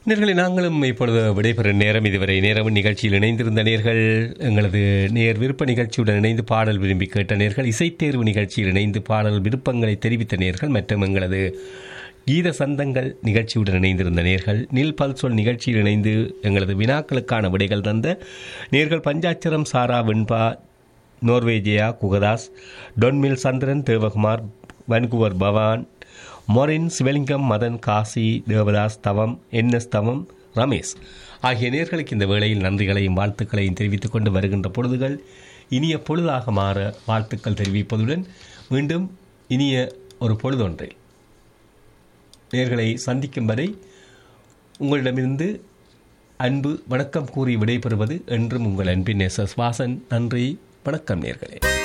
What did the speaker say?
நேர்களை நாங்களும் இப்பொழுது விடைபெறும் நேரம் இதுவரை நேரம் நிகழ்ச்சியில் இணைந்திருந்த நேர்கள் எங்களது நேர் விருப்ப நிகழ்ச்சியுடன் இணைந்து பாடல் விரும்பி கேட்ட நேர்கள் இசைத்தேர்வு நிகழ்ச்சியில் இணைந்து பாடல் விருப்பங்களை தெரிவித்த நேர்கள் மற்றும் எங்களது கீத சந்தங்கள் நிகழ்ச்சியுடன் இணைந்திருந்த நேர்கள் நில் பல்சொல் நிகழ்ச்சியில் இணைந்து எங்களது வினாக்களுக்கான விடைகள் தந்த நேர்கள் பஞ்சாட்சரம் சாரா வெண்பா நோர்வேஜியா குகதாஸ் டொன்மில் சந்திரன் தேவகுமார் வன்குவர் பவான் மொரின் சிவலிங்கம் மதன் காசி தேவதாஸ் தவம் என்எஸ் தவம் ரமேஷ் ஆகிய நேர்களுக்கு இந்த வேளையில் நன்றிகளையும் வாழ்த்துக்களையும் தெரிவித்துக் கொண்டு வருகின்ற பொழுதுகள் இனிய பொழுதாக மாற வாழ்த்துக்கள் தெரிவிப்பதுடன் மீண்டும் இனிய ஒரு பொழுதொன்றை நேர்களை சந்திக்கும் வரை உங்களிடமிருந்து அன்பு வணக்கம் கூறி விடைபெறுவது என்றும் உங்கள் அன்பின் எஸ் எஸ் வாசன் நன்றி வணக்கம் நேர்களே